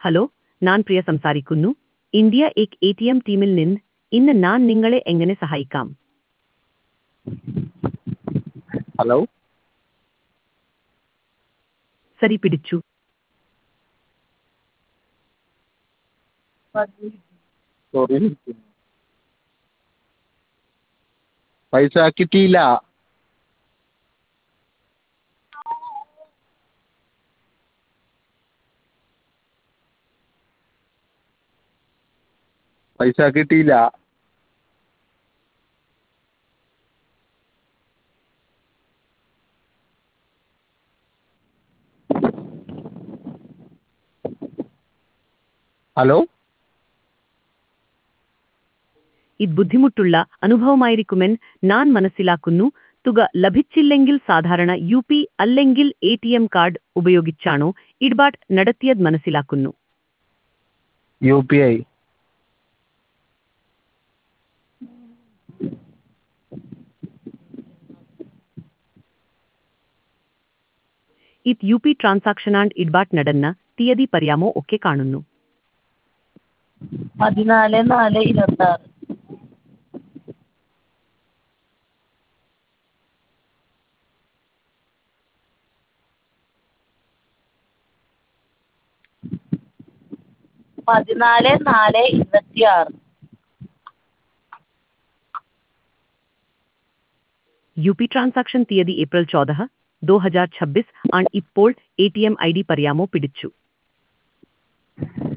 hello ഞാൻ പ്രിയ സംസാരിക്കുന്നു India എക് എ ടി എം ടീമിൽ നിന്ന് ഇന്ന് ഞാൻ നിങ്ങളെ എങ്ങനെ സഹായിക്കാം ഹലോ സരി പിടിച്ചു സോറി പൈസ കിട്ടിയില്ല പൈസ കിട്ടിയില്ല ഹലോ ഇത് ബുദ്ധിമുട്ടുള്ള അനുഭവമായിരിക്കുമെന്ന് ഞാൻ മനസ്സിലാക്കുന്നു തുക ലഭിച്ചില്ലെങ്കിൽ സാധാരണ യു പി അല്ലെങ്കിൽ എ ടി എം കാർഡ് ഉപയോഗിച്ചാണോ ഇടപാട് നടത്തിയത് മനസ്സിലാക്കുന്നു യു പി ഐ ഇത് യു പി ട്രാൻസാക്ഷൻ ആൻഡ് ഇടപാട് നടന്ന തീയതി പറയാമോ ഒക്കെ കാണുന്നു പതിനാല് നാല് ഇരുപത്താറ് പതിനാല് നാല് ഇരുപത്തിയാറ് യു പി ട്രാൻസാക്ഷൻ തീയതി ഏപ്രിൽ ചോദഹ ദോ ഹജാർ ഛബ്ബിസ് ആണ് ഇപ്പോൾ A T M I D പറയാമോ പിടിച്ചു